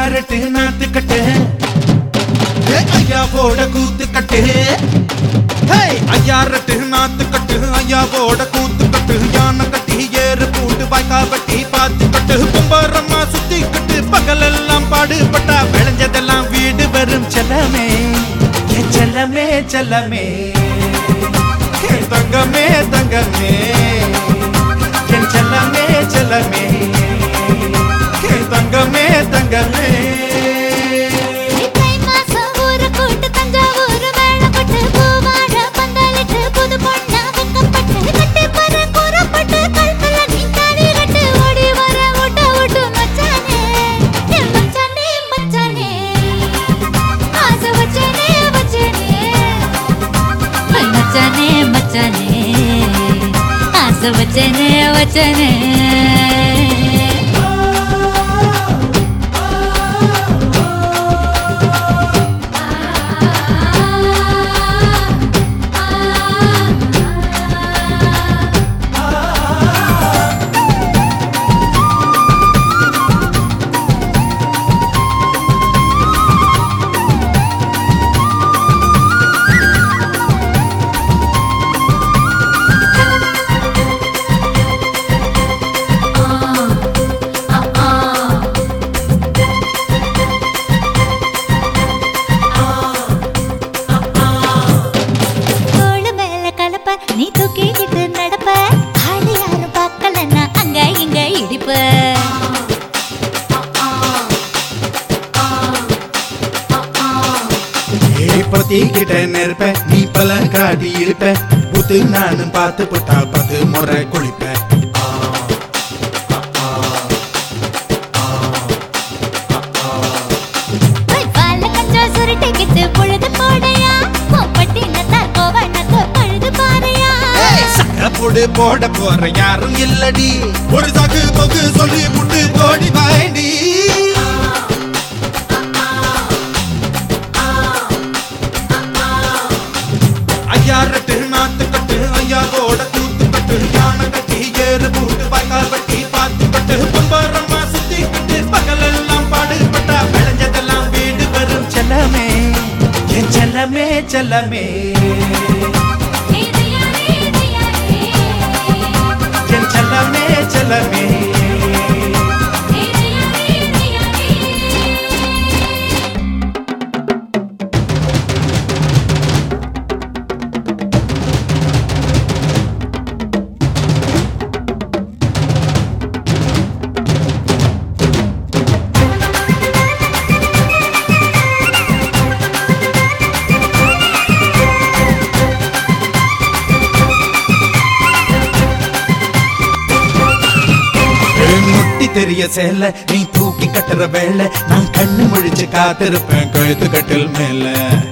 red நாத்து கட்டு ஏ, ஐயாவோட கூத்து கட்டு ஹே, ஐயா ரெட்டு நாத்து கட்டு ஐயாவோட கூத்து கட்டு யானை கட்டி ஏறு பூண்டு வாய்க்கா வட்டி பாத்து கட்டு கும்பரம்மா சுத்தி கட்டு பகலெல்லாம் பாடுபட்டா விளைஞ்சதெல்லாம் வீடு வரும் செல்லமே என் செல்லமே செல்லமே என் தங்கமே தங்கமே என் செல்லமே செல்லமே என் தங்கமே தங்கமே தை மாசம் ஊரு கூட்டு தஞ்சாவூர் மேளப்பட்டு பூவாழ பந்தலிட்டு புது பொண்ணா வெக்கப்பட்டு கட்டி பற கூறப்பட்டு கல்பல நீ தாடி கட்டு ஓடி வர ஓட்ட ஓட்டு மச்சானே என் மச்சானே மச்சானே ஆசை வச்சனே வச்சனே மச்சானே மச்சானே ஆசை வச்சனே வச்சனே தோளு மேல கலப்ப நீ தூக்கிக்கிட்டு நடப்ப ஆளு யாரும் பார்க்கலன்னா அங்க இங்க இடிப்ப பத்திக்கிட்ட நெருப்ப நீ பல காட்டி இருப்ப புத்து நானும் பார்த்து புட்டா பத்து முறை குளிப்ப பால கஞ்சம் சுருட்டிக்கிட்டு பொழுது போடையா பொப்பட்டி நத்தா கோவனக்கு பழுது பாறையா சக்கப்புடு போட போற யாரும் இல்லடி ஒரு சகு பொகு சொல்லி புட்டு ஓடி வாண்டி ஐயா ரெட்டு நாத்து கட்டு ஐயாவோட கூத்து கட்டு யானை கட்டி ஏறு பூட்டு வாய்க்கால் வட்டி பார்த்து கட்டு பம்பரமா சுத்தி கட்டு பகலெல்லாம் பாடுபட்டா விளைஞ்சதெல்லாம் வீடு வரும் செல்லமே என் செல்லமே செல்லமே என் செல்லமே செல்லமே ஏய், முட்டி தெரிய சேல நீ தூக்கி கட்டுற வேலை நான் கண்ணு முழிச்சு காத்திருப்பேன் கழுத்து கட்டில் மேல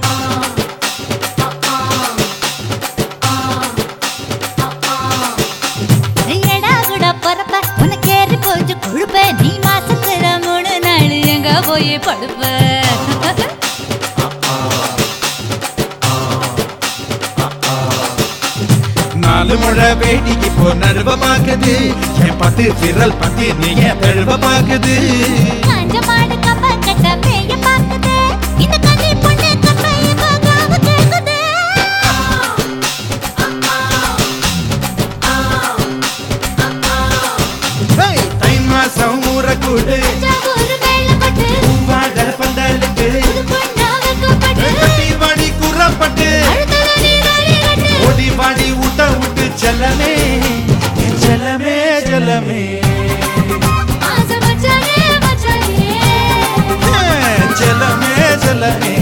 எடா கூட பொறப்ப உனக்கு ஏறி போச்சு கொழுப்ப நீ மாசத்துல மூணு நாள் எங்க போய் படுப்ப நாலு முழை வேடி இப்போ நடுவமாக்குது என் பத்து விரல் பத்தி நீ என் தழுவமாக்குது காஞ்ச மாடு கம்ப கட்ட மேய பாக்குது இந்த கண்ணி பொண்ணு கப்பைய காவு கேக்குது ஹேய், தை மாசம் ஊற கூடு தஞ்சாவூர் மேளப்பட்டு பூவாட பந்தலுக்கு புது பொண்ணா வெக்கப்பட்டு கட்டி வாடி கூறப்பட்டு அழுத்தல நீ தாலி கட்டு ஓடி வாடி ஊட்ட விட்டு செல்லமே என் செல்லமே செல்லமே ஆசை மச்சானே மச்சானே ஏ, செல்லமே செல்லமே